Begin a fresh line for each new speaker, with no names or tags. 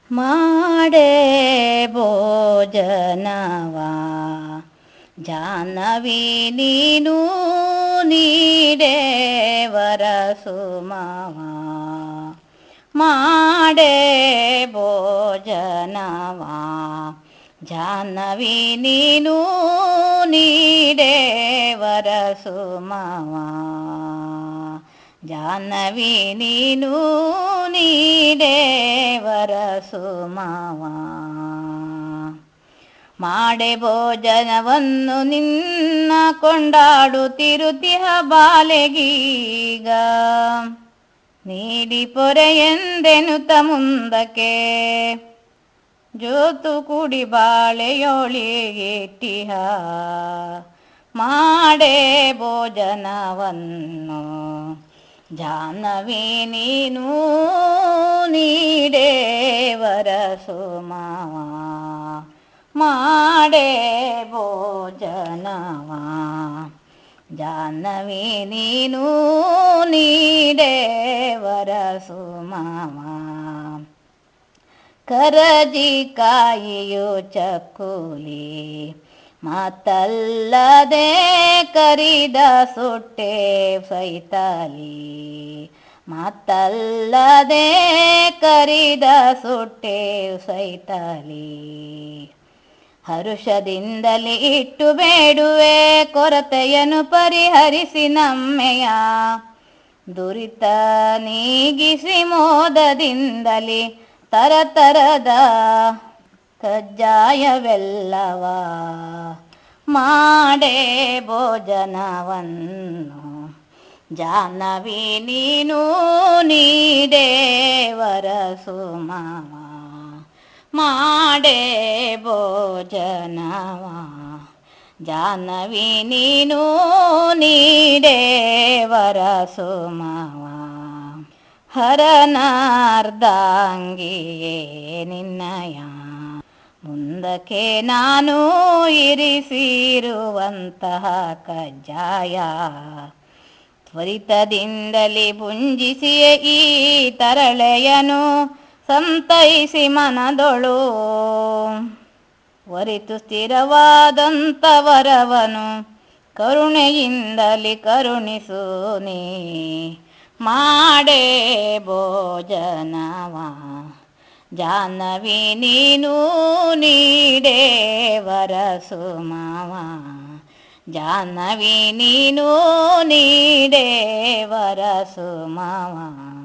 ಮಾಡೆ ಭೋಜನವ ಜಾಹ್ನವಿ ನೀನು ನೀಡೆ ವರಸುಮವ ಮಾಡೆ ಭೋಜನವ ಜಾಹ್ನವಿ ನೀನು ನೀಡೆ ವರಸುಮವ ಜಾಹ್ನವಿ ನೀನು ನೀಡೆ ವರಸುಮವ ಮಾಡೆ ಭೋಜನವನ್ನು ನಿನ್ನ ಕೊಂಡಾಡುತ್ತಿರುತಿಹ ಬಾಲೆಗೀಗ ನೀಡಿ ಪೊರೆಯೆಂದೆನುತ ಮುಂದಕ್ಕೆ ಜೋತು ಕುಡಿ ಬಾಳೆಯೋಳಿಗೆಟ್ಟಿಹ ಮಾಡೆ ಭೋಜನವನ್ನು ಜಾಹ್ನವಿ ನೀನು ನೀಡೆ ವರಸುಮವ ಮಾಡೆ ಭೋಜನವ ಜಾಹ್ನವಿ ನೀನು ನೀಡೆ ವರಸುಮವ ಕರಜಿ ಕಾಯಿಯು ಚಕ್ಕುಲಿ ಮತ್ತಲ್ಲದೆ ಕರಿದ ಸುಟ್ಟೆ ಸೈತಲಿ ಮತ್ತಲ್ಲದೆ ಕರಿದ ಸುಟ್ಟೆ ಸೈತಲಿ ಹರುಷದಿಂದಲೇ ಇಟ್ಟು ಬೇಡುವೆ ಕೊರತೆಯನ್ನು ಪರಿಹರಿಸಿ ನಮ್ಮೆಯ ದುರಿತ ನೀಗಿಸಿ ಮೋದದಿಂದಲೇ ತರತರದ ಕಜ್ಜಾಯವೆಲ್ಲವ ಮಾಡೆ ಭೋಜನವನ್ನು ಜಾಹ್ನವಿ ನೀನು ನೀಡೆ ವರಸುಮವ ಮಾಡೆ ಭೋಜನವ ಜಾಹ್ನವಿ ನೀನು ನೀಡೆ ವರಸುಮವ ಹರನಾರ್ಧಾಂಗಿಯೇ ನಿನ್ನಯ ಮುಂದಕ್ಕೆ ನಾನು ಇರಿಸಿರುವಂತಹ ಕಜ್ಜಾಯ ತ್ವರಿತದಿಂದಲೇ ಪುಂಜಿಸಿಯೇ ಈ ತರಳೆಯನು ಸಂತೈಸಿ ಮನದೊಳು ಒರಿತು ಸ್ಥಿರವಾದಂಥ ವರವನು ಕರುಣೆಯಿಂದಲೇ ಕರುಣಿಸು ನೀ ಮಾಡೆ ಭೋಜನವ ಜಾಹ್ನವಿ ನೀನು ನೀಡೆ ವರಸುಮವ ಜಾಹ್ನವಿ ನೀನು ನೀಡೆ ವರಸುಮವ